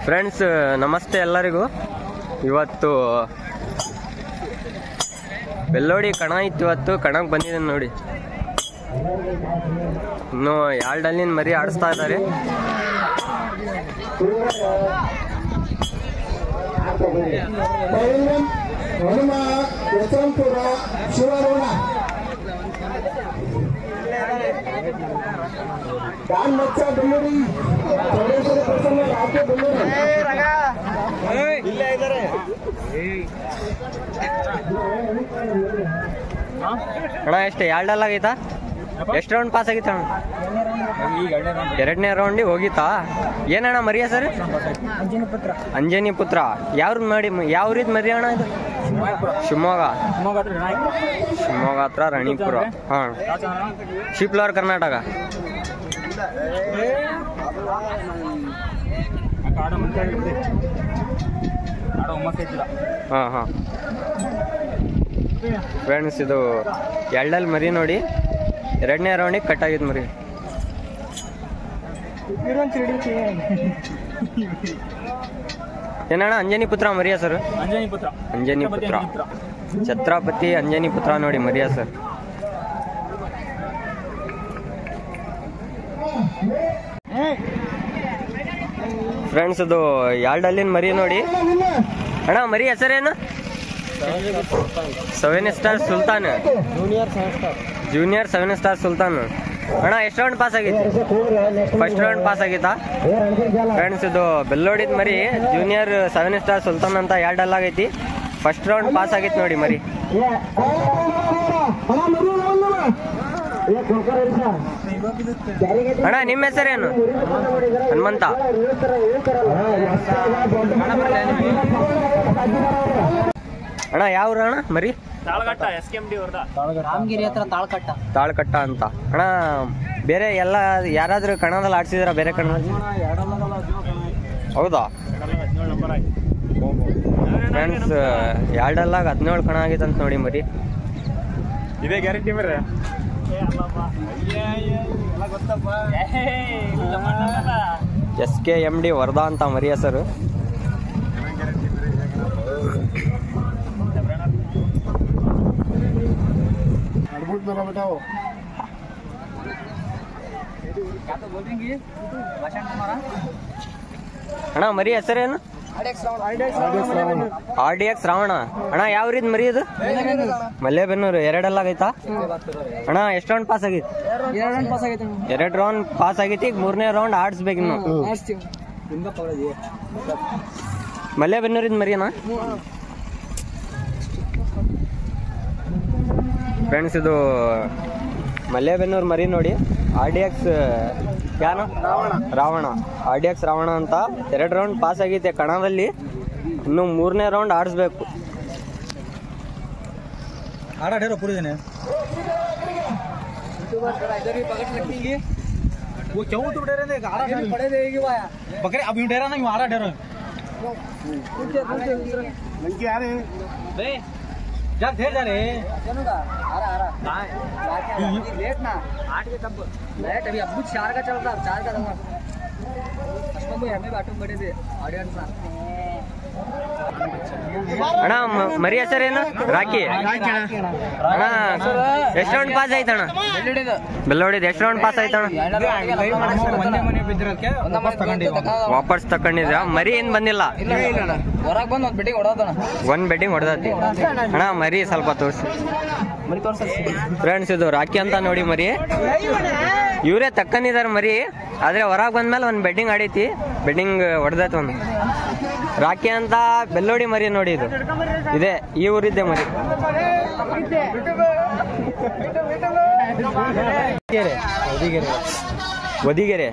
Friends ನಮಸ್ತೆ ಎಲ್ಲರಿಗೂ ಇವತ್ತು ಬೆಲ್ಲೋಡಿ ಕಣ ಇತ್ತು ಇವತ್ತು ಕಣಕ್ಕೆ ಬಂದಿದ್ದೇನೆ ನೋಡಿ ಇನ್ನು ಯಾಲ್ಡಲ್ಲಿನ ಮರಿ ಆಡಿಸ್ತಾ ಇದ್ದಾರೆ ಹನುಮ ಯಶವಂತಪುರ ಶಿವರೋಣ ದಾನ್ ಮಚ್ಚ ಬೆಳ್ಳೂರಿ ಚೌಡೇಶ್ವರಿ ಪ್ರಸನ್ನ ರಾಜ್ಯ ಬೆಳ್ಳೂರಿ ಅಣ್ಣ ಎಷ್ಟು ಯಾಲ್ಡಲ್ ಆಗೈತಾ ಎಷ್ಟು ರೌಂಡ್ ಪಾಸ್ ಆಗಿತ್ತ ಅಣ್ಣ ಎರಡನೇ ರೌಂಡಿಗೆ ಹೋಗಿತ್ತಾ ಏನಣ್ಣ ಮರಿ ಸರ್ ಅಂಜನಿ ಪುತ್ರ ಯಾವ್ರ ಮಾಡಿ ಯಾವ್ರಿದ್ ಮರಿ ಅಣ್ಣ ಇದು ಶಿವಮೊಗ್ಗ ಶಿವಮೊಗ್ಗ ಹತ್ರ ರಾಣಿಪುರ ಹಾ ಶಿಪ್ಲವರ್ ಕರ್ನಾಟಕ ಹಾ ಹಾ ಫ್ರೆಂಡ್ಸ್ ಇದು ಎಳ್ಳಲ್ಲಿ ಮರಿ ನೋಡಿ ಎರಡನೇ ರೌಂಡಿಗೆ ಕಟ್ ಆಗಿದ್ ಮರಿ ಏನಣ್ಣ ಅಂಜನಿ ಪುತ್ರ ಮರಿಯ ಸರ್ ಅಂಜನಿ ಪುತ್ರ ಅಂಜನಿ ಪುತ್ರ ಛತ್ರಪತಿ ಅಂಜನಿ ಪುತ್ರ ನೋಡಿ ಮರಿಯ ಸರ್ ಫ್ರೆಂಡ್ಸ್ ಇದು ಯಾಲ್ಡಲ್ಲಿನ ಮರಿ ನೋಡಿ ಅಣ್ಣ ಮರಿ ಹೆಸರೇನು seven star Sultan junior seven star Sultan ಅಣ್ಣ ಎಷ್ಟು ರೌಂಡ್ ಪಾಸ್ ಆಗೈತಿ ಫಸ್ಟ್ ರೌಂಡ್ ಪಾಸ್ ಆಗಿತ್ತಾ ಫ್ರೆಂಡ್ಸ್ ಇದು ಬೆಲ್ಲೋಡಿದ ಮರಿ ಜೂನಿಯರ್ ಸೆವೆನ್ ಸ್ಟಾರ್ ಸುಲ್ತಾನ್ ಅಂತ ಎರಡು ಅಲ್ಲ ಆಗೈತಿ ಫಸ್ಟ್ ರೌಂಡ್ ಪಾಸ್ ಆಗೈತಿ ನೋಡಿ ಮರಿ ಅಣ್ಣ ನಿಮ್ಮ ಹೆಸರೇನು ಹನುಮಂತ ಅಣ್ಣ ಯಾವ ಊರು ಅಣ್ಣ ಮರಿ Talagatta S K M D Varda Ramagiri ಹತ್ರ ತಾಳ್ಕಟ್ಟ ತಾಳ್ಕಟ್ಟ ಅಂತ ಅಣ್ಣ ಬೇರೆ ಎಲ್ಲ ಯಾರಾದ್ರೂ ಕಣದಲ್ಲಿ ಆಡ್ಸಿದ್ರ ಬೇರೆ ಕಣದಲ್ಲಿ ಹೌದಾ ಹದಿನೇಳು ನಂಬರ್ ಆಯ್ತು ಫ್ರೆಂಡ್ಸ್ ಎರಡಲ್ಲಾಗ ಹದಿನೇಳು ಕಣ ಆಗೈತೆ ಅಂತ ನೋಡಿ ಮರಿ ಇದೇ ಗ್ಯಾರಂಟಿ ಮೇರೆ S K M D Vardha ಅಂತ ಮರಿ ಹೆಸರು ಅಣ್ಣ ಮರಿ ಹೆಸರೇನು ಆರ್ ಡಿ ಎಕ್ಸ್ ರಾವಣ ಅಣ್ಣ ಯಾವ ರೀತಿ ಮರಿ ಇದು ಮಲ್ಲೇಬೆನ್ನೂರು ಎರಡೆಲ್ಲ ಆಗೈತಾ ಅಣ್ಣ ಎಷ್ಟು ರೌಂಡ್ ಪಾಸ್ ಆಗೈತಿ ಎರಡು ಪಾಸ್ ಆಗೈತೆ ಎರಡು ರೌಂಡ್ ಪಾಸ್ ಆಗೈತಿ ಈಗ ಮೂರನೇ ರೌಂಡ್ ಆಡಿಸ್ಬೇಕು ಇನ್ನು ಮಲ್ಲೇಬೆನ್ನೂರಿಂದ ಮರಿನಾ ಫ್ರೆಂಡ್ಸ್ ಇದು ಮಲ್ಲೇಬೆನ್ನೂರು ಮರಿ ನೋಡಿ ಆರ್ ಡಿ ಎಕ್ಸ್ ಯಾನ Ravana R D X Ravana ಅಂತ ಎರಡು ರೌಂಡ್ ಪಾಸ್ ಆಗೈತೆ ಕಣದಲ್ಲಿ ಇನ್ನು ಮೂರನೇ ರೌಂಡ್ ಆಡಿಸ್ಬೇಕು ಆಡ ಢೇರೋ ಪೂರಿ ದೇನೆ वो क्यों तू डरे ने आड़ा ढेरो बकरे अब यूं डरा ना यूं आड़ा ढेरो बे जा ढेर जा रे लेट ना आठ के तब लेट अभी अब चार का चल रहा चार का दूंगा कस्टमर को हमें बाटू बड़े थे ऑडियंस ना ಅಣ್ಣ ಮ- ಮರಿ ಹೆಸರೇನು ರಾಕಿ ಅಣ್ಣ ಎಷ್ಟು ರೌಂಡ್ ಪಾಸ್ ಆಯ್ತಣ್ಣ ಬೆಲ್ಲೋಡಿದ ಎಷ್ಟು ರೌಂಡ್ ಪಾಸ್ ಆಯ್ತಣ್ಣ ಒಂದೇ ಮನೆ ಬಿದ್ದಿರೋದಕ್ಕೆ ವಾಪಸ್ ತಗೊಂಡಿವ ವಾಪಸ್ ತಕೊಂಡಿದ್ರ ಮರಿ ಏನ್ ಬಂದಿಲ್ಲ ಹೊರಗೆ ಬಂದು ಒಂದು ಬೆಟ್ಟಿಗೆ ಹೊಡೋದಣ ಒಂದ್ ಬೆಟ್ಟಿಂಗ್ ಹೊಡೆದತಿ ಅಣ್ಣ ಮರಿ ಸ್ವಲ್ಪ ತೋರಿಸಿ ಮರಿ ತೋರ್ಸ ಫ್ರೆಂಡ್ಸ್ ಇದು ರಾಕಿ ಅಂತ ನೋಡಿ ಮರಿ ಇವರೇ ತಕ್ಕನಿದಾರ ಮರಿ ಆದ್ರೆ ಹೊರಗೆ ಬಂದ್ಮೇಲೆ ಒಂದು ಬೆಡ್ಡಿಂಗ್ ಆಡೈತಿ ಬೆಡ್ಡಿಂಗ್ ಹೊಡೆದೈತಿ ಒಂದು ರಾಕಿ ಅಂತ ಬೆಲ್ಲೋಡಿ ಮರಿ ನೋಡಿ ಇದು ಇದೆ ಈ ಊರಿದ್ದೆ ಮರಿ ಒದಿಗೆರೆ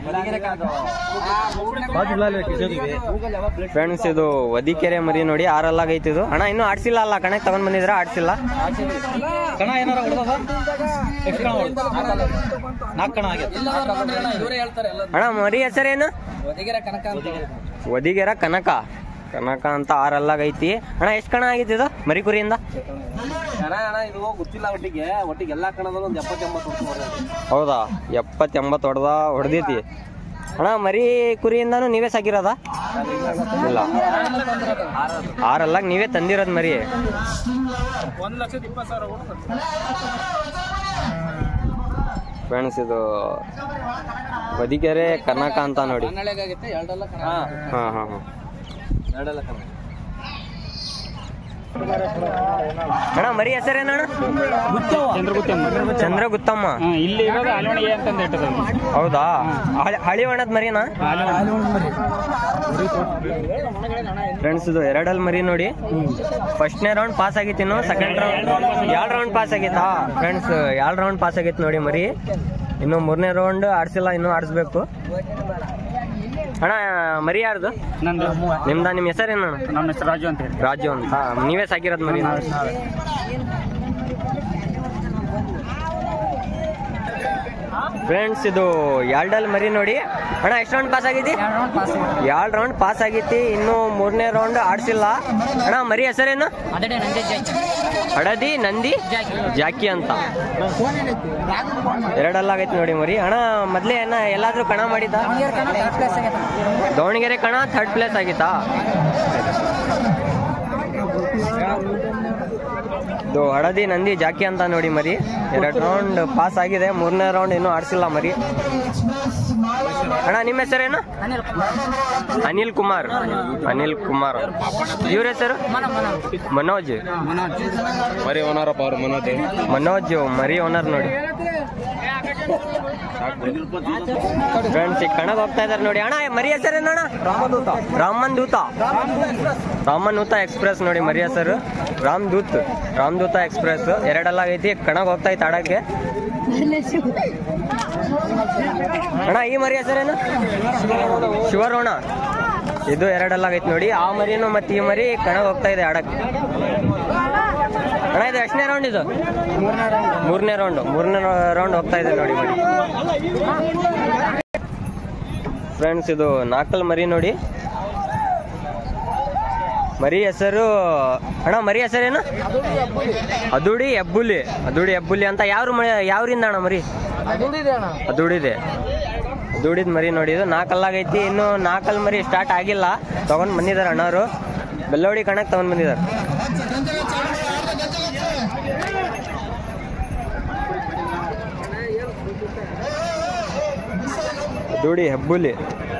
ಫ್ರೆಂಡ್ಸ್ ಇದು ಒದಿಕೆರೆ ಮರಿ ನೋಡಿ ಆರಲ್ಲಾಗೈತಿ ಇದು ಅಣ್ಣ ಇನ್ನೂ ಆಡ್ಸಿಲ್ಲ ಅಲ್ಲ ಕಣಕ್ಕೆ ತಗೊಂಡ್ ಬಂದಿದ್ರ ಆಡ್ಸಿಲ್ಲ ಕಣ ಏನಾರ ಹೊಡೆದ ಎಷ್ಟು ಕಣ ನಾಲ್ಕು ಕಣ ಆಗೈತೆ ಇವರೇ ಹೇಳ್ತಾರೆ ಎಲ್ಲ ಅಣ್ಣ ಮರಿ ಹೆಸರೇನು ಒದಗಿರ ಕನಕ ಅಂತ ಒದಿಗೆರ ಕನಕ ಕನಕ ಅಂತ ಆರಲ್ಲಾಗೈತಿ ಅಣ್ಣ ಎಷ್ಟು ಕಣ ಆಗೈತಿ ಇದು ಮರಿ ಕುರಿಯಿಂದ ಅಣ್ಣ ಅಣ್ಣ ಇದು ಗೊತ್ತಿಲ್ಲ ಒಟ್ಟಿಗೆ ಒಟ್ಟಿಗೆ ಎಲ್ಲಾ ಕಣದಲ್ಲೂ ಒಂದು ಎಪ್ಪತ್ತೆಂಬತ್ತು ವರ್ಷ ಬರ್ತದೆ ಹೌದಾ ಎಪ್ಪತ್ತೆಂಬತ್ತು ಹೊಡೆದ ಹೊಡೆದೈತಿ ಅಣ್ಣ ಮರಿ ಕುರಿಯಿಂದಾನು ನೀವೇ ಸಾಕಿರೋದ ಇಲ್ಲ ಆರಲ್ಲ ನೀವೇ ತಂದಿರೋದು ಮರಿ ಒಂದ್ ಲಕ್ಷದ ಇಪ್ಪತ್ತು ಸಾವಿರ ಕೊಡ್ತಾರೆ ಫ್ರೆಂಡ್ಸ್ ಇದು ಬದಿಕೆರೆ ಕರ್ನಾಟಕ ಅಂತ ನೋಡಿ ಹನ್ನೆರಡಾಗೈತೆ ಎರಡಲ್ಲ ಕಣ ಹಾಂ ಹಾಂ ಹಾಂ ಎರಡಲ್ಲ ಕಣ ಅಣ್ಣ ಮರಿ ಹೆಸರೇನಣ್ಣ ಚಂದ್ರಗುತ್ತಮ್ಮ ಇಲ್ಲಿ ಇರೋದು ಅಲವಣಿಗೆ ಅಂತಂದು ಇಟ್ಟದ ಹೌದಾ ಹಳಿ- ಹಳಿ ಒಣದ ಮರಿನಾ ಫ್ರೆಂಡ್ಸ್ ಇದು ಎರಡಲ್ ಮರಿ ನೋಡಿ ಫಸ್ಟ್ನೇ ರೌಂಡ್ ಪಾಸ್ ಆಗಿತ್ತು ಇನ್ನು ಸೆಕೆಂಡ್ ರೌಂಡ್ ಎರಡು ರೌಂಡ್ ಪಾಸ್ ಆಗೈತಾ ಫ್ರೆಂಡ್ಸ್ ಎರಡು ರೌಂಡ್ ಪಾಸ್ ಆಗೈತೆ ನೋಡಿ ಮರಿ ಇನ್ನು ಮೂರನೇ ರೌಂಡ್ ಆಡ್ಸಿಲ್ಲ ಇನ್ನು ಆಡಿಸ್ಬೇಕು ಅಣ್ಣ ಮರಿ ಯಾರ್ದು ನಂದು ನಿಮ್ದ ನಿಮ್ಮ ಹೆಸರೇನು ನಮ್ಮ ಹೆಸರು ರಾಜು ಅಂತ ಹೇಳಿ ರಾಜು ಅಂತ ನೀವೇ ಸಾಕಿರೋದು ಮರಿ ಫ್ರೆಂಡ್ಸ್ ಇದು ಎರಡಲ್ ಮರಿ ನೋಡಿ ಅಣ್ಣ ಎಷ್ಟು ರೌಂಡ್ ಪಾಸ್ ಆಗೈತಿ ಎರಡು ರೌಂಡ್ ಪಾಸ್ ಆಗೈತಿ ಇನ್ನು ಮೂರನೇ ರೌಂಡ್ ಆಡ್ಸಿಲ್ಲ ಅಣ್ಣ ಮರಿ ಹೆಸರೇನು ಅದೇ ನಂದೇ ಜಾಸ್ತಿ ಹಳದಿ ನಂದಿ ಜಾಕಿ ಅಂತ ಎರಡಲ್ಲ ಆಗೈತಿ ನೋಡಿ ಮರಿ ಅಣ್ಣ ಮೊದ್ಲೇ ಏನ ಎಲ್ಲಾದ್ರೂ ಕಣ ಮಾಡಿದ್ದ ದಾವಣಗೆರೆ ಕಣ ಥರ್ಡ್ ಪ್ಲೇಸ್ ಆಗಿತ್ತಾ ಇದು ಹಳದಿ ನಂದಿ ಜಾಕಿ ಅಂತ ನೋಡಿ ಮರಿ ಎರಡು ರೌಂಡ್ ಪಾಸ್ ಆಗಿದೆ ಮೂರನೇ ರೌಂಡ್ ಇನ್ನೂ ಆಡ್ಸಿಲ್ಲ ಮರಿ ಅಣ್ಣ ನಿಮ್ಮ ಹೆಸರೇನು ಅನಿಲ್ ಕುಮಾರ್ ಅನಿಲ್ ಕುಮಾರ್ ಇವ್ರ ಹೆಸರು ಮನೋಜ್ ಮರಿ ಓನರಪ್ಪ ಅವ್ರು ಮನೋಜ್ ಮನೋಜ್ ಮರಿ ಓನರ್ ನೋಡಿ ಫ್ರೆಂಡ್ಸ್ ಈಗ ಕಣಗ್ ಹೋಗ್ತಾ ಇದಾರೆ ನೋಡಿ ಅಣ್ಣ ಮರಿ ಹೆಸರೇನು ಅಣ್ಣ ರಾಮನ್ ದೂತ ರಾಮನ್ ದೂತ ಎಕ್ಸ್ಪ್ರೆಸ್ ನೋಡಿ ಮರಿ ಹೆಸರು ರಾಮ್ ದೂತ್ ರಾಮ್ ದೂತ ಎಕ್ಸ್ಪ್ರೆಸ್ ಎರಡೆಲ್ಲ ಐತಿ ಕಣಗ್ ಹೋಗ್ತಾ ಇತ್ತು ಆಡಕ್ಕೆ ಅಣ್ಣ ಈ ಮರಿ ಹೆಸರೇನು ಶಿವರೋಣ ಇದು ಎರಡೆಲ್ಲ ಆಗೈತೆ ನೋಡಿ ಆ ಮರಿನು ಮತ್ತೆ ಈ ಮರಿ ಕಣಗ್ ಹೋಗ್ತಾ ಇದೆ ಆಡಕ್ಕೆ ಅಣ್ಣ ಇದು ಎಷ್ಟನೇ ರೌಂಡ್ ಇದು ಮೂರನೇ ರೌಂಡ್ ಮೂರನೇ ರೌಂಡ್ ಹೋಗ್ತಾ ಇದೆ ನೋಡಿ ಮರಿ ಫ್ರೆಂಡ್ಸ್ ಇದು ನಾಲ್ಕಲ್ ಮರಿ ನೋಡಿ ಮರಿ ಹೆಸರು ಅಣ್ಣ ಮರಿ ಹೆಸರೇನು ಅದುಡಿ ಹೆಬ್ಬುಲಿ ಅದುಡಿ ಹೆಬ್ಬುಲಿ ಅಂತ ಯಾವ್ರು ಮ ಯಾವ್ರಿಂದ ಅಣ್ಣ ಮರಿ ಅದುಡಿದೆ ಅದುಡಿದ ಮರಿ ನೋಡಿ ಇದು ನಾಲ್ಕಲ್ಲಾಗೈತಿ ಇನ್ನು ನಾಲ್ಕಲ್ ಮರಿ ಸ್ಟಾರ್ಟ್ ಆಗಿಲ್ಲ ತಗೊಂಡ್ ಬಂದಿದ್ದಾರೆ ಅಣ್ಣವರು ಬೆಲ್ಲೋಡಿ ಕಣಕ್ ತಗೊಂಡ್ ಬಂದಿದ್ದಾರೆ ದುಡಿ ಹೆಬ್ಬುಲಿ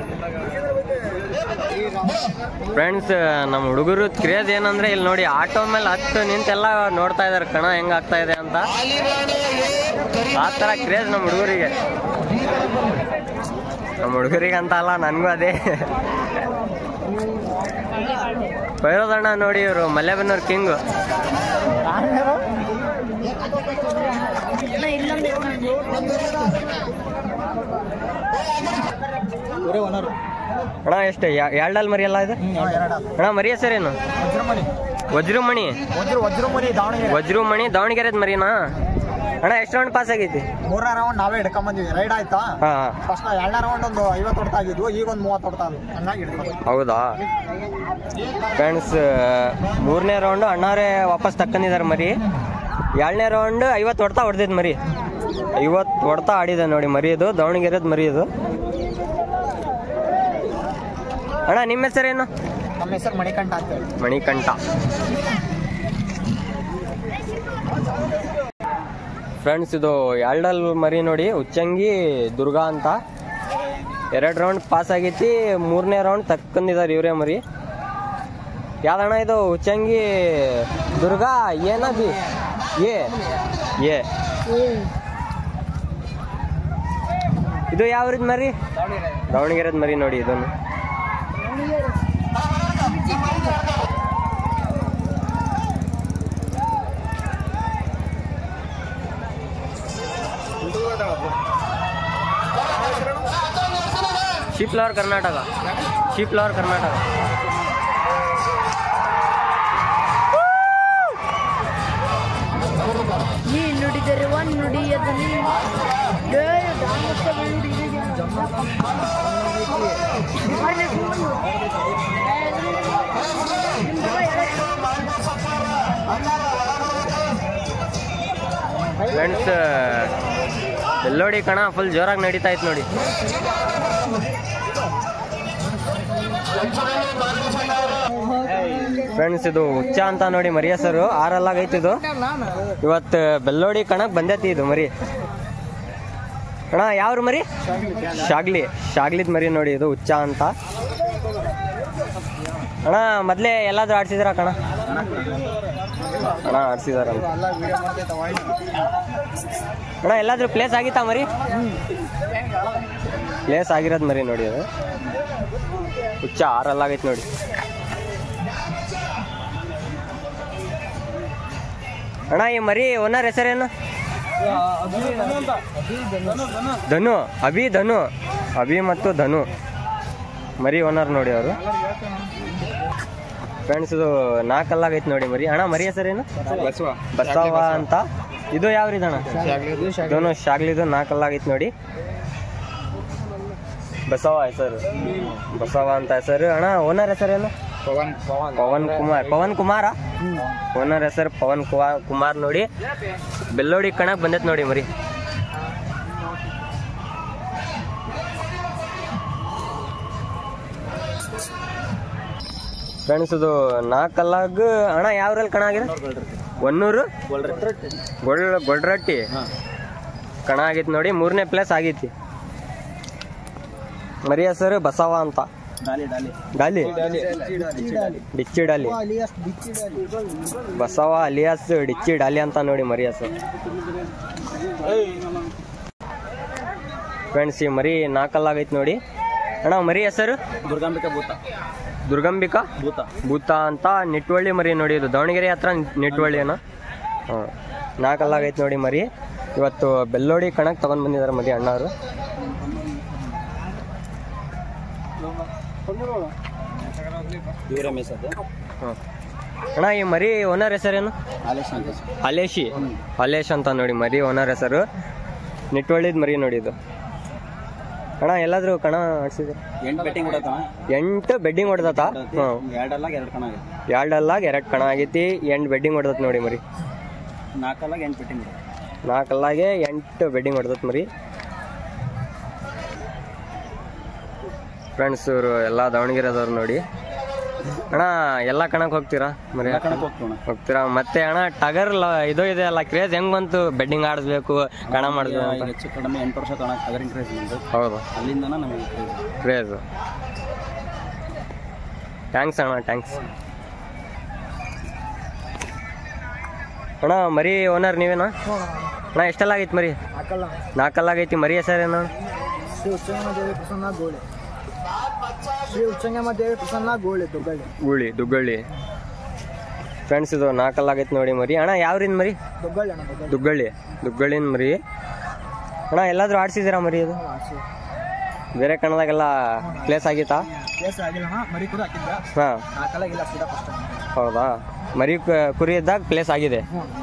ಫ್ರೆಂಡ್ಸ್ ನಮ್ಮ ಹುಡುಗರು ಕ್ರೇಜ್ ಏನಂದ್ರೆ ಇಲ್ಲಿ ನೋಡಿ ಆಟೋ ಮೇಲೆ ಹತ್ತು ನಿಂತೆಲ್ಲ ನೋಡ್ತಾ ಇದಾರೆ ಕಣ ಹೆಂಗ್ ಆಗ್ತಾ ಇದೆ ಅಂತ ಆ ತರ ಕ್ರೇಜ್ ನಮ್ಮ ಹುಡುಗರಿಗೆ ನಮ್ಮ ಹುಡುಗರಿಗೆ ಅಂತ ಅಲ್ಲ ನನ್ಗೂ ಅದೇ ಬೈರೋದಣ್ಣ ನೋಡಿ ಇವರು ಮಲ್ಲೆಬೆನ್ನೂರ್ ಕಿಂಗ್ ಅಣ್ಣ ಎಷ್ಟು ಎರಡಲ್ ಮರಿ ಎಲ್ಲ ಇದೆ ಅಣ್ಣ ಮರಿ ಹೆಸರೇನು ವಜ್ರಮಣಿ ವಜ್ರ ವಜ್ರಮುರಿ ದಾವಣಗೆರೆ ವಜ್ರಮಣಿ ದಾವಣಗೆರೆದ್ ಮರಿನಾ ಅಣ್ಣ ಎಷ್ಟು ರೌಂಡ್ ಪಾಸ್ ಆಗೈತಿ ಮೂರನೇ ರೌಂಡ್ ನಾವೇ ಹಿಡ್ಕೊಂಡ್ ಬಂದಿವಿ ರೈಡ್ ಆಯ್ತಾ ಹಾ ಫಸ್ಟ್ ಎರಡನೇ ರೌಂಡ್ ಒಂದು ಐವತ್ತು ಹೊಡ್ತಾ ಆಗಿದ್ವು ಈಗ ಒಂದು ಮೂವತ್ತು ಹೊಡ್ತಾ ಇದ್ವು ಹಂಗಾಗಿ ಹಿಡ್ಕೊಂಡು ಹೌದಾ ಫ್ರೆಂಡ್ಸ್ ಮೂರನೇ ರೌಂಡ್ ಅಣ್ಣಾರೇ ವಾಪಸ್ ತಕ್ಕಂದಿದ್ದಾರೆ ಮರಿ ಏಳನೇ ರೌಂಡ್ ಐವತ್ತು ಹೊಡ್ತಾ ಹೊಡೆದಿದ್ದು ಮರಿ ಐವತ್ತು ಹೊಡ್ತಾ ಆಡಿದೆ ನೋಡಿ ಮರಿ ಇದು ದಾವಣಗೆರೆದು ಮರಿ ಇದು ಅಣ್ಣ ನಿಮ್ಮ ಹೆಸರೇನು ನಮ್ಮ ಹೆಸರು ಮಣಿಕಂಠ ಅಂತ ಹೇಳಿ ಮಣಿಕಂಠ ಫ್ರೆಂಡ್ಸ್ ಇದು ಎರಡಲ್ ಮರಿ ನೋಡಿ ಉಚ್ಚಂಗಿ ದುರ್ಗಾ ಅಂತ ಎರಡು ರೌಂಡ್ ಪಾಸ್ ಆಗೈತಿ ಮೂರನೇ ರೌಂಡ್ ತಕ್ಕಂದಿದ್ದಾರೆ ಇವರೇ ಮರಿ ಯಾವ್ದಣ್ಣ ಇದು ಉಚ್ಚಂಗಿ ದುರ್ಗಾ ಏನ ಬಿ ಏ ಏ ಇದು ಯಾವ್ರಿದ್ ಮರಿ ದಾವಣಗೆರೆದ್ ಮರಿ ನೋಡಿ ಇದನ್ನು ಶಿಪ್ಲವರ್ ಕರ್ನಾಟಕ ಶಿಪ್ಲವರ್ ಕರ್ನಾಟಕ ನೀ ನುಡಿದರೆ ಒಂದು ನುಡಿಯದು ನೀ ಏ, ದಾಮಸ ನುಡಿ. ಫ್ರೆಂಡ್ಸ್ ಎಲ್ಲೋಡಿ ಕಣ ಫುಲ್ ಜೋರಾಗಿ ನಡೀತಾ ಇತ್ತು ನೋಡಿ ಫ್ರೆಂಡ್ಸ್ ಇದು ಹುಚ್ಚ ಅಂತ ನೋಡಿ ಮರಿ ಹೆಸರು ಆರಲ್ಲಾಗೈತಿ ಇದು ಇವತ್ತು ಬೆಲ್ಲೋಡಿ ಕಣಕ್ ಬಂದೈತಿ ಇದು ಮರಿ ಅಣ್ಣ ಯಾವ್ರು ಮರಿ ಶಾಗ್ಲಿ ಶಾಗ್ಲಿದ್ ಮರಿ ನೋಡಿ ಇದು ಹುಚ್ಚ ಅಂತ ಅಣ್ಣ ಮೊದ್ಲೇ ಎಲ್ಲಾದ್ರೂ ಆಡ್ಸಿದ್ರ ಕಣ ಅಣ್ಣ ಆಡ್ಸಿದಾರ ಅಣ್ಣ ಎಲ್ಲಾದ್ರೂ ಪ್ಲೇಸ್ ಆಗಿತ್ತಾ ಮರಿ ಪ್ಲೇಸ್ ಆಗಿರೋದು ಮರಿ ನೋಡಿ ಅದು ಹುಚ್ಚ ಆರಲ್ಲಾಗೈತಿ ನೋಡಿ ಅಣ್ಣ ಈ ಮರಿ ಓನರ್ ಹೆಸರೇನು ಧನು ಅಭಿ ಧನು ಅಭಿ ಮತ್ತು ಧನು ಮರಿ ಓನರ್ ನೋಡಿ ಅವರು ಫ್ರೆಂಡ್ಸ್ ಇದು ನಾಲ್ಕಲ್ಲಾಗೈತಿ ನೋಡಿ ಮರಿ ಅಣ್ಣ ಮರಿ ಹೆಸರೇನು ಬಸವ ಅಂತ ಇದು ಯಾವ ರೀತಿ ಅಣ್ಣ ಇದನ್ನು ಶಾಗ್ಲಿದು ನಾಲ್ಕಲ್ಲಾಗೈತಿ ನೋಡಿ ಬಸವ ಹೆಸರು ಬಸವ ಅಂತ ಹೆಸರು ಅಣ್ಣ ಓನರ್ ಹೆಸರೇನು ಪವನ್ ಕುಮಾರ್ ಪವನ್ ಕುಮಾರ ಓನರ್ ಹೆಸರು ಪವನ್ ಕುಮಾರ್ ಕುಮಾರ್ ನೋಡಿ ಬೆಲ್ಲೋಡಿ ಕಣಕ್ ಬಂದೈತ್ ನೋಡಿ ಮರಿ ಫ್ರೆಂಡ್ಸ್ ಇದು ನಾಲ್ಕಲ್ಲಾಗ ಅಣ್ಣ ಯಾವ್ರಲ್ಲಿ ಕಣ ಆಗಿದೆ ಒನ್ನೂರು ಗೊಳ್ ಗೊಡ್ರಟ್ಟಿ ಕಣ ಆಗೈತಿ ನೋಡಿ ಮೂರನೇ ಪ್ಲೇಸ್ ಆಗೈತಿ ಮರಿ ಹೆಸರು ಬಸವ ಅಂತ ಡಾಲಿ ಡಿಚ್ಚಿ ಡಾಲಿ ಬಸವ ಅಲಿಯಾಸ್ ಡಿಚ್ಚಿ ಡಾಲಿ ಅಂತ ನೋಡಿ ಮರಿ ಹೆಸರು ಫ್ರೆಂಡ್ಸ್ ಈ ಮರಿ ನಾಲ್ಕಲ್ಲಾಗೈತಿ ನೋಡಿ ಅಣ್ಣ ಮರಿ ಹೆಸರು ದುರ್ಗಾಂಬಿಕಾ ಭೂತ ದುರ್ಗಂಬಿಕಾ ಭೂತ ಭೂತ ಅಂತ ನಿಟ್ವಳ್ಳಿ ಮರಿ ನೋಡಿ ಇದು ದಾವಣಗೆರೆ ಹತ್ರ ನಿಟ್ವಳ್ಳಿ ಏನೋ ಹಾಂ ನಾಲ್ಕಲ್ಲಾಗೈತೆ ನೋಡಿ ಮರಿ ಇವತ್ತು ಬೆಲ್ಲೋಡಿ ಕಣಕ್ ತಗೊಂಡ್ ಬಂದಿದ್ದಾರೆ ಮರಿ ಅಣ್ಣವರು ಇವರೇ ಮೇಸದ್ದು ಹಾಂ ಅಣ್ಣ ಈ ಮರಿ ಓನರ್ ಹೆಸರೇನು ಆಲೇಶ್ ಅಂತ ಅಲೇಶಿ ಅಲೇಶ್ ಅಂತ ನೋಡಿ ಮರಿ ಓನರ್ ಹೆಸರು ನಿಟ್ವಳ್ಳಿದ್ ಮರಿ ನೋಡಿ ಇದು ಅಣ್ಣ ಎಲ್ಲಾದ್ರೂ ಕಣ ಆಡ್ಸಿದ್ರೆ ಎಂಟು ಬೆಟ್ಟಿಂಗ್ ಹೊಡತಾನ ಎಂಟು ಬೆಡ್ಡಿಂಗ್ ಹೊಡೆದತ್ತ ಹಾಂ ಎರಡಲ್ಲಾಗ ಎರಡು ಕಣ ಆಗಿದೆ ಎರಡಲ್ಲಾಗ ಎರಡು ಕಣ ಆಗೈತಿ ಎಂಟು ಬೆಡ್ಡಿಂಗ್ ಹೊಡೆದತ್ ನೋಡಿ ಮರಿ ನಾಲ್ಕಲ್ಲಾಗ ಎಂಟು ಬೆಟ್ಟಿಂಗ್ ನಾಲ್ಕಲ್ಲಾಗೆ ಎಂಟು ಬೆಡ್ಡಿಂಗ್ ಹೊಡೆದತ್ ಮರಿ ಫ್ರೆಂಡ್ಸ್ ಇವರು ಎಲ್ಲ ದಾವಣಗೆರೆದವ್ರು ನೋಡಿ ಅಣ್ಣ ಎಲ್ಲ ಕಣಕ್ಕೆ ಹೋಗ್ತೀರಾ ಮರಿ ಕಣಕ್ಕೆ ಹೋಗ್ತೀವಿ ಹೋಗ್ತೀರಾ ಮತ್ತೆ ಅಣ್ಣ ಟಗರ್ ಲ ಇದು ಇದೆ ಅಲ್ಲ ಕ್ರೇಜ್ ಹೆಂಗ್ ಬಂತು ಬೆಡ್ಡಿಂಗ್ ಆಡಿಸ್ಬೇಕು ಕಣ ಮಾಡಿದ್ವಿ ಅಂತ ಹೆಚ್ಚು ಕಡಿಮೆ ಎಂಟು ವರ್ಷ ತನಕ ಅದರ ಕ್ರೇಜ್ ನಮ್ದು ಹೌದು ಅಲ್ಲಿಂದನ ನಮಗೆ ಕ್ರೇಜ್ ಕ್ರೇಜ್ ಥ್ಯಾಂಕ್ಸ್ ಅಣ್ಣ ಥ್ಯಾಂಕ್ಸ್ ಅಣ್ಣ ಮರಿ ಓನರ್ ನೀವೇನಾ ಅಣ್ಣ ಎಷ್ಟೆಲ್ಲ ಆಗೈತಿ ಮರಿ ನಾಲ್ಕಲ್ಲ ಆಗೈತಿ ಮರಿ ಹೆಸರೇನು ಶ್ರೀ ಉಚ್ಚಂಗದೇವಿ ಪ್ರಸನ್ನ ಗೋಳೆ ಶ್ರೀ ಉಚ್ಚಂಗದೇವಿ ಪ್ರಸನ್ನ ಗೋಳೆ ದೊಡ್ಡಳ್ಳಿ ಗುಳಿ ದುಗ್ಗಳ್ಳಿ ಫ್ರೆಂಡ್ಸ್ ಇದು ನಾಲ್ಕಲ್ಲ ಆಗೈತಿ ನೋಡಿ ಮರಿ ಅಣ್ಣ ಯಾವ್ರಿಂದ ಮರಿ ದೊಡ್ಡಳ್ಳಿ ಅಣ್ಣ ದೊಡ್ಡಳ್ಳಿ ದುಗ್ಗಳ್ಳಿ ದುಗ್ಗಳ್ಳಿನ ಮರಿ ಅಣ್ಣ ಎಲ್ಲಾದ್ರೂ ಆಡ್ಸಿದ್ದೀರಾ ಮರಿ ಇದು ಬೇರೆ ಕಣದಾಗೆಲ್ಲ ಪ್ಲೇಸ್ ಆಗಿತ್ತಾ ಕೇಸ್ ಆಗಿಲ್ಲ ಅಣ್ಣ ಮರಿ ಕೂಡ ಹಾಕಿದ್ದ ಹಾಂ ನಾಲ್ಕಲ್ಲಾಗಿಲ್ಲ ಸೀದಾ ಫಸ್ಟ್ ಹೌದಾ ಮರಿ ಕ- ಕುರಿ ಇದ್ದಾಗ ಪ್ಲೇಸ್ ಆಗಿದೆ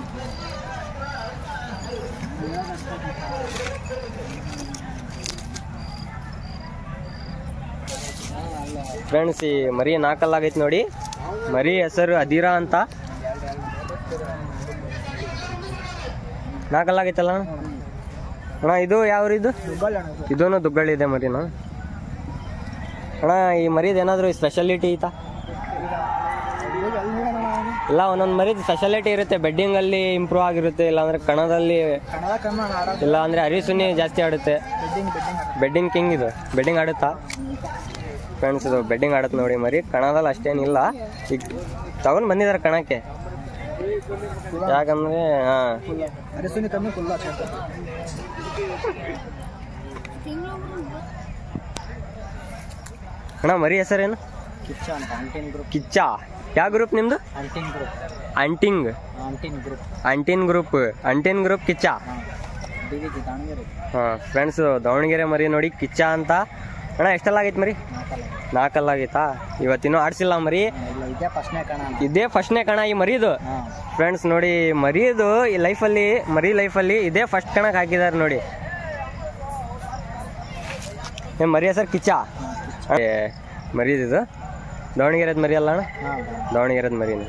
ಫ್ರೆಂಡ್ಸ್ ಈ ಮರಿ ನಾಲ್ಕಲ್ಲಾಗೈತಿ ನೋಡಿ ಮರಿ ಹೆಸರು ಅದಿರಾ ಅಂತ ನಾಲ್ಕಲ್ಲಾಗೈತಲ್ಲ ಅಣ್ಣ? ಅಣ್ಣ ಇದು ಯಾವ ಇದು ದೊಡ್ಡಳ್ಳಿ ಅಣ್ಣ ಇದು. ಇದೂ ದುಗ್ಗಳ್ಳಿ ಇದೆ ಮರಿನ ಅಣ್ಣ ಈ ಮರಿದ ಏನಾದರೂ ಸ್ಪೆಷಾಲಿಟಿ ಐತಾ ಇವಾಗ ಅಲ್ಲಿ ನೋಡೋಣ ಅಣ್ಣ. ಇಲ್ಲ ಒಂದೊಂದು ಮರಿದ ಸ್ಪೆಷಾಲಿಟಿ ಇರುತ್ತೆ ಬೆಡ್ಡಿಂಗ್ ಅಲ್ಲಿ ಇಂಪ್ರೂವ್ ಆಗಿರುತ್ತೆ ಇಲ್ಲಾಂದ್ರೆ ಕಣದಲ್ಲಿ ಕನ್ನಡ ಕಮ್ಮಿ ಅಣ್ಣ ಆಡೋದು ಇಲ್ಲ ಅಂದ್ರೆ ಅರಿಸುನಿ ಜಾಸ್ತಿ ಆಡುತ್ತೆ ಬೆಡ್ಡಿಂಗ್ ಬೆಡ್ಡಿಂಗ್ ಬೆಡ್ಡಿಂಗ್ ಕಿಂಗ್ ಇದು ಬೆಡ್ಡಿಂಗ್ ಆಡುತ್ತಾ ಫ್ರೆಂಡ್ಸ್ ಇದು ಬೆಡ್ಡಿಂಗ್ ಆಡುತ್ತೆ ನೋಡಿ ಮರಿ ಕಣದಲ್ಲಿ ಅಷ್ಟೇನಿಲ್ಲ ಈಗ ತಗೊಂಡ್ ಬಂದಿದ್ದಾರೆ ಕಣಕ್ಕೆ ಯಾಕಂದ್ರೆ ಹಾ ಅರಿಸುನಿ ಕಮ್ಮಿ ಫುಲ್ ಹಾಕ್ತಾರೆ ಅಣ್ಣ ಮರಿ ಹೆಸರೇನು ಕಿಚ್ಚ ಅಂತ ಅಂಟಿನ್ ಗ್ರೂಪ್ ಕಿಚ್ಚ ಯಾವ ಗ್ರೂಪ್ ನಿಮ್ದು ಅಂಟಿನ್ ಗ್ರೂಪ್ ಅಂಟಿಂಗ್ ಅಂಟಿನ್ ಗ್ರೂಪ್ ಅಂಟಿನ್ ಗ್ರೂಪ್ ಅಂಟಿನ್ group Kiccha D V G Davanagere ಹಾಂ ಫ್ರೆಂಡ್ಸ್ ದಾವಣಗೆರೆ ಮರಿ ನೋಡಿ ಕಿಚ್ಚ ಅಂತ ಅಣ್ಣ ಎಷ್ಟೆಲ್ಲ ಆಗೈತೆ ಮರಿ ನಾಲ್ಕಲ್ಲ ನಾಲ್ಕಲ್ಲಾಗೈತಾ ಇವತ್ತಿನ್ನೂ ಆಡ್ಸಿಲ್ಲ ಮರಿ ಇಲ್ಲ ಇದೇ ಫಸ್ಟ್ನೇ ಕಣ ಅಣ್ಣ ಇದೇ ಫಸ್ಟ್ನೇ ಕಣ ಈ ಮರಿದು ಹಾಂ ಫ್ರೆಂಡ್ಸ್ ನೋಡಿ ಮರಿದು ಈ ಲೈಫಲ್ಲಿ ಮರಿ ಲೈಫಲ್ಲಿ ಇದೇ ಫಸ್ಟ್ ಕಣಕ್ಕೆ ಹಾಕಿದ್ದಾರೆ ನೋಡಿ ಏ ಮರಿ ಹೆಸರು ಕಿಚ್ಚ ಏ, ಮರಿದಿದು ದಾವಣಗೆರೆದ ಮರಿ ಅಲ್ಲ ಅಣ್ಣ ಹಾಂ ದಾವಣಗೆರೆದ ಮರಿನ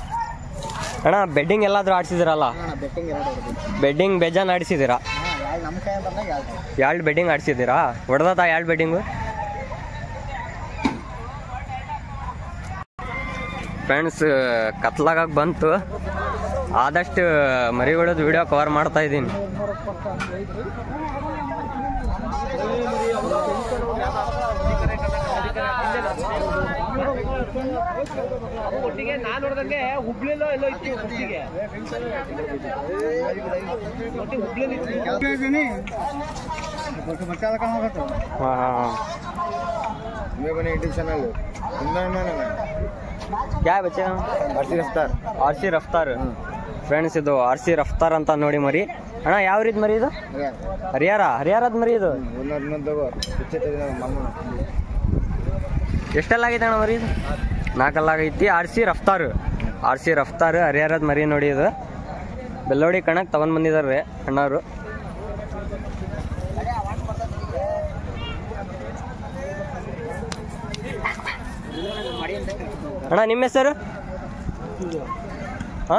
ಅಣ್ಣ ಬೆಡ್ಡಿಂಗ್ ಎಲ್ಲಾದ್ರೂ ಆಡ್ಸಿದಿರಲ್ಲ ಅಣ್ಣ ಬೆಟ್ಟಿಂಗ್ ಎರಡು ಹೊಡೆದು ಬೆಡ್ಡಿಂಗ್ ಬೇಜಾನ್ ಆಡಿಸಿದಿರಾ ಹಾಂ ಎರಡು ನಮ್ಮ ಕೈ ಬಂದಾಗ ಯಾವ್ದು ಎರಡು ಬೆಡ್ಡಿಂಗ್ ಆಡ್ಸಿದ್ದೀರಾ ಹೊಡೆದತಾ ಎರಡು ಬೆಡ್ಡಿಂಗು ಫ್ರೆಂಡ್ಸ್ ಕತ್ಲಾಗ ಬಂತು ಆದಷ್ಟು ಮರಿಗಳದ್ದು ವಿಡಿಯೋ ಕವರ್ ಮಾಡ್ತಾ ಇದ್ದೀನಿ ನಾನು ನೋಡ್ದಂಗೆ ಹುಬ್ಳಿಲೋ ಎಲ್ಲೋ ಇತ್ತು ಫಸ್ಟಿಗೆ ಹುಬ್ಳಿ ಹಾಂ ಹಾಂ मैं बने यूट्यूब चैनल इंदर में ना ಕ್ಯಾ ಬಚ್ಚೆ R C Raftaar R C Raftaar friends ಇದು ಆರ್ ಸಿ ರಫ್ತಾರ್ ಅಂತ ನೋಡಿ ಮರಿ ಅಣ್ಣ ಯಾವ ರೀತಿ ಮರಿ ಇದು ಹರಿಯಾರ ಹರಿಯಾರದ ಮರಿ ಇದು उन्नत उन्नत दगो पिछे तेरे मामू ಎಷ್ಟೆಲ್ಲ ಆಗೈತೆ ಅಣ್ಣ ಮರಿ ಇದು ನಾಲ್ಕಲ್ಲಾಗೈತಿ R C Raftaar R C Raftaar ಹರಿಯಾರದ ಮರಿ ನೋಡಿ ಇದು ಬೆಲ್ಲೋಡಿ ಕಣಕ್ ತಗೊಂಡ್ ಬಂದಿದಾರೆ ಅಣ್ಣವರು ಅಣ್ಣ ನಿಮ್ಮ ಹೆಸರು ಹಾ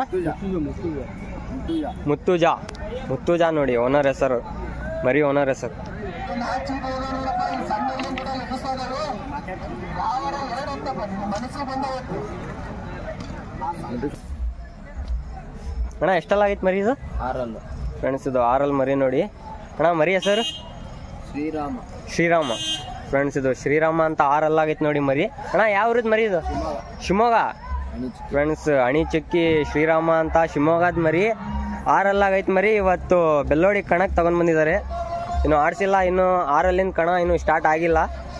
ಮುತ್ತುಜಾ ಮುತ್ತುಜಾ ನೋಡಿ ಓನರ್ ಹೆಸರು ಮರಿ ಓನರ್ ಹೆಸರು ಅಣ್ಣ ಎಷ್ಟೆಲ್ಲ ಆಗೈತೆ ಮರಿ ಇದು ಆರಲ್ಲ ಫ್ರೆಂಡ್ಸ್ ಇದು ಆರಲ್ ಮರಿ ನೋಡಿ ಅಣ್ಣ ಮರಿ ಹೆಸರು ಶ್ರೀರಾಮ ಶ್ರೀರಾಮ ಫ್ರೆಂಡ್ಸ್ ಇದು ಶ್ರೀರಾಮ ಅಂತ ಆರಲ್ಲ ಆಗೈತೆ ನೋಡಿ ಮರಿ ಅಣ್ಣ ಯಾವ ಊರಿದ್ ಮರಿ ಇದು ಶಿವಮೊಗ್ಗ ಫ್ರೆಂಡ್ಸ್ ಅಣಿ ಚಕ್ಕಿ ಶ್ರೀರಾಮ ಅಂತ ಶಿವಮೊಗ್ಗದ ಮರಿ ಆರಲ್ಲ ಆಗೈತೆ ಮರಿ ಇವತ್ತು ಬೆಲ್ಲೋಡಿ ಕಣಕ್ ತಗೊಂಡ್ ಬಂದಿದ್ದಾರೆ ಇನ್ನು ಆಡ್ಸಿಲ್ಲ ಇನ್ನು ಆರಲ್ಲಿಂದ ಕಣ ಇನ್ನು ಸ್ಟಾರ್ಟ್ ಆಗಿಲ್ಲ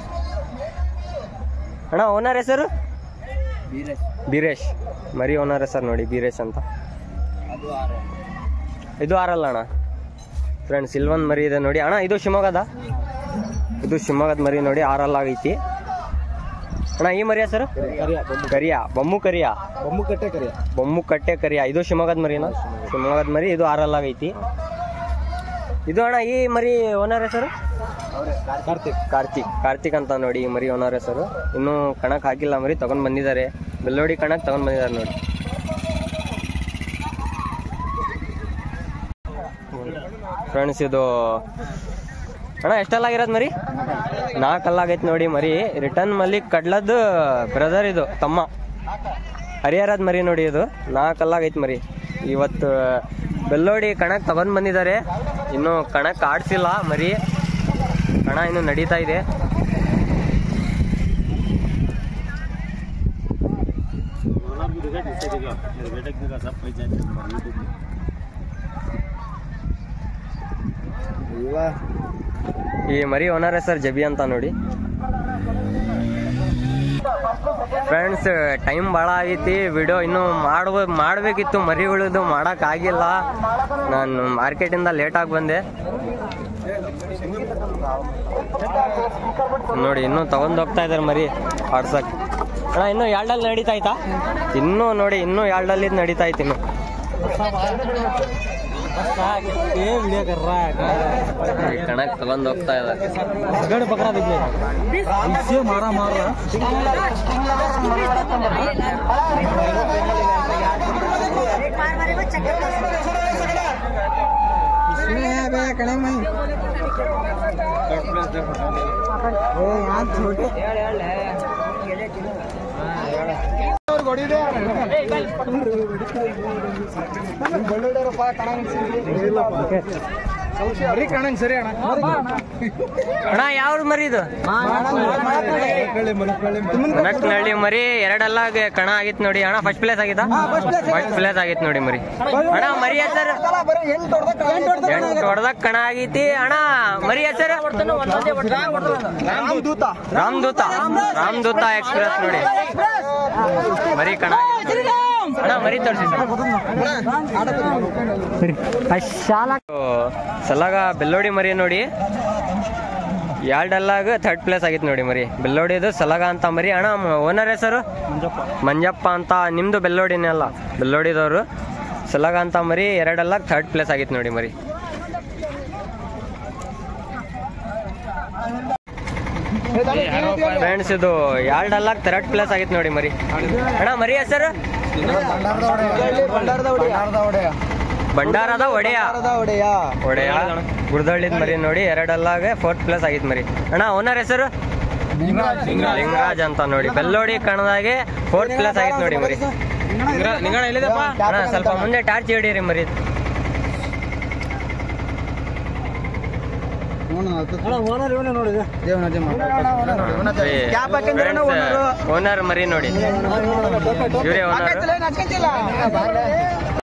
ಅಣ್ಣ ಓನರ್ ಹೆಸರು ವೀರೇಶ್ ಬೀರೇಶ್ ಮರಿ ಓನರ್ ಹೆಸರು ನೋಡಿ ಬೀರೇಶ್ ಅಂತ ಅದು ಆರ ಇದು ಆರಲ್ಲ ಅಣ್ಣ ಫ್ರೆಂಡ್ಸ್ ಇಲ್ಲೊಂದು ಮರಿ ಇದೆ ನೋಡಿ ಅಣ್ಣ ಇದು ಶಿವಮೊಗ್ಗದ ಇದು ಶಿವಮೊಗ್ಗದ ಮರಿ ನೋಡಿ ಆರಲ್ಲ ಆಗೈತಿ ಅಣ್ಣ ಈ ಮರಿ ಹೆಸರು ಕರಿಯ ಬೊಮ್ಮು ಕರಿಯ बम्बू कट्टे करे ಬೊಮ್ಮು ಕಟ್ಟೆ ಕರಿಯ ಇದು ಶಿವಮೊಗ್ಗದ ಮರಿನಾ ಶಿವಮೊಗ್ಗದ ಮರಿ ಇದು ಆರಲ್ಲ ಆಗೈತಿ ಇದು ಅಣ್ಣ ಈ ಮರಿ ಓನರ್ ಹೆಸರು कार्तिक ಕಾರ್ತಿಕ್ ಕಾರ್ತಿಕ್ ಅಂತ ನೋಡಿ ಈ ಮರಿ ಓನರ್ ಹೆಸರು ಇನ್ನೂ ಕಣಕ್ ಹಾಕಿಲ್ಲ ಮರಿ ತಗೊಂಡ್ ಬಂದಿದ್ದಾರೆ ಬೆಲ್ಲೋಡಿ ಕಣಕ್ ತಗೊಂಡ್ ಬಂದಿದ್ದಾರೆ ನೋಡಿ ಫ್ರೆಂಡ್ಸ್ ಇದು ಅಣ್ಣ ಎಷ್ಟೆಲ್ಲ ಆಗಿರೋದು ಮರಿ ನಾಲ್ಕಲ್ಲಾಗೈತೆ ನೋಡಿ ಮರಿ ರಿಟರ್ನ್ ಮಲ್ಲಿಕ್ ಕಡ್ಲದ್ದು ಬ್ರದರ್ ಇದು ತಮ್ಮ ಹರಿಹರದ ಮರಿ ನೋಡಿ ಇದು ನಾಲ್ಕಲ್ಲಾಗೈತೆ ಮರಿ ಇವತ್ತು ಬೆಲ್ಲೋಡಿ ಕಣಕ್ ತಗೊಂಡ್ ಬಂದಿದ್ದಾರೆ ಇನ್ನು ಕಣಕ್ ಆಡ್ಸಿಲ್ಲ ಮರಿ ಕಣ ಇನ್ನು ನಡೀತಾ ಇದೆ युवा ಈ ಮರಿ ಓನರ್ ಹೆಸರು ಜಬಿ ಅಂತ ನೋಡಿ ಫ್ರೆಂಡ್ಸ್ ಟೈಮ್ ಭಾಳ ಆಗೈತಿ ವಿಡಿಯೋ ಇನ್ನು ಮಾಡ್ಬೋ ಮಾಡಬೇಕಿತ್ತು ಮರಿಗಳದ್ದು ಮಾಡಕ್ ಆಗಿಲ್ಲ ನಾನು ಮಾರ್ಕೆಟಿಂದ ಲೇಟಾಗಿ ಬಂದೆ ನೋಡಿ ಇನ್ನೂ ತಗೊಂಡ್ ಹೋಗ್ತಾ ಇದಾರೆ ಮರಿ ಆಡ್ಸಕ್ ಅಣ್ಣ ಇನ್ನೂ ಎರಡಲ್ಲಿ ನಡೀತಾ ಐತಾ ಇನ್ನೂ ನೋಡಿ ಇನ್ನೂ ಎರಡಲ್ಲಿ ನಡೀತಾ ಐತಿ ಇನ್ನು ವಿಡಿಯೋ ಕರ್ರ ಈ ಕಣಕ್ ತಗೊಂಡ್ ಹೋಗ್ತಾ ಇದ್ದಾರೆ ಗಡ್ ಪಕಡ ಬಿದ್ದೆ ಇಸ್ಸೆ ಮಾರ ಮಾರ ಕಡೆ ಮೈ छोटे ಬರೀ ಕಾಣಂಗ್ ಸರಿ ಅಣ್ಣ ಅಣ್ಣ ಯಾವ್ದು ಮರಿ ಇದು ನಳ್ಳಿ ಮರಿ ಎರಡೆಲ್ಲ ಗೆ- ಕಣ ಆಗಿತ್ತು ನೋಡಿ ಅಣ್ಣ ಫಸ್ಟ್ ಪ್ಲೇಸ್ ಆಗಿತ್ತ ಫಸ್ಟ್ ಪ್ಲೇಸ್ ಆಗಿತ್ತು ನೋಡಿ ಮರಿ ಅಣ್ಣ ಮರಿ ಹೆಸರು ಎಂಟು ಹೊಡೆದಾಗ ಕಣ ಆಗೈತಿ ಅಣ್ಣ ಮರಿ ಹೆಸರು ರಾಮದೂತ ರಾಮದೂತ ರಾಮದೂತ ಎಕ್ಸ್ಪ್ರೆಸ್ ನೋಡಿ ಮರಿ ಕಣ ಆಗೈತಿ. ಅಣ್ಣ ಮರಿ ತೋರಿಸಿ ಸಲಾಗ ಬೆಲ್ಲೋಡಿ ಮರಿ ನೋಡಿ ಎರಡಲ್ಲಾಗ ಥರ್ಡ್ ಪ್ಲೇಸ್ ಆಗಿತ್ತು ನೋಡಿ ಮರಿ ಬೆಲ್ಲೋಡಿದು ಸಲಾಗ ಅಂತ ಮರಿ ಅಣ್ಣ ಓನರ್ ಹೆಸರು ಮಂಜಪ್ಪ ಅಂತ ನಿಮ್ದು ಬೆಲ್ಲೋಡಿನೇ ಅಲ್ಲ ಬೆಲ್ಲೋಡಿದವರು ಸಲಾಗ ಅಂತ ಮರಿ ಎರಡಲ್ಲಾಗ ಥರ್ಡ್ ಪ್ಲೇಸ್ ಆಗಿತ್ತು ನೋಡಿ ಮರಿ ಫ್ರೆಂಡ್ಸ್ ಇದು ಎರಡಲ್ಲಾಗ ಥರ್ಡ್ ಪ್ಲೇಸ್ ಆಗಿತ್ತು ನೋಡಿ ಮರಿ ಅಣ್ಣ ಮರಿ ಹೆಸರು ಭಂಡಾರದ ಒಡೆಯ ಒಡೆಯ ಒಡೆಯ ಗುಡ್ದಳ್ಳಿದ್ ಮರಿ ನೋಡಿ ಎರಡಲ್ಲಾಗೆ ಫೋರ್ತ್ ಪ್ಲೇಸ್ ಆಗಿತ್ತು ಮರಿ ಅಣ್ಣ ಓನರ್ ಹೆಸರು ಲಿಂಗರಾಜ್ ಅಂತ ನೋಡಿ ಬೆಲ್ಲೋಡಿ ಕಣದಾಗೆ ಫೋರ್ತ್ ಪ್ಲೇಸ್ ಆಗಿತ್ತು ನೋಡಿ ಮರಿ ನಿಂಗಣ ಎಲ್ಲಿದೆಪ್ಪ ಅಣ್ಣ ಸ್ವಲ್ಪ ಮುಂದೆ ಟಾರ್ಚ್ ಹಿಡೀರಿ ಮರಿ ಓನರ್ ಇವನೇ ನೋಡಿದೆ ಕ್ಯಾಪ್ ಹಾಕೊಂಡಿರೋಣ ಓನರು ಓನರ್ ಮರಿ ನೋಡಿ ಇವರೇ ಓನರ್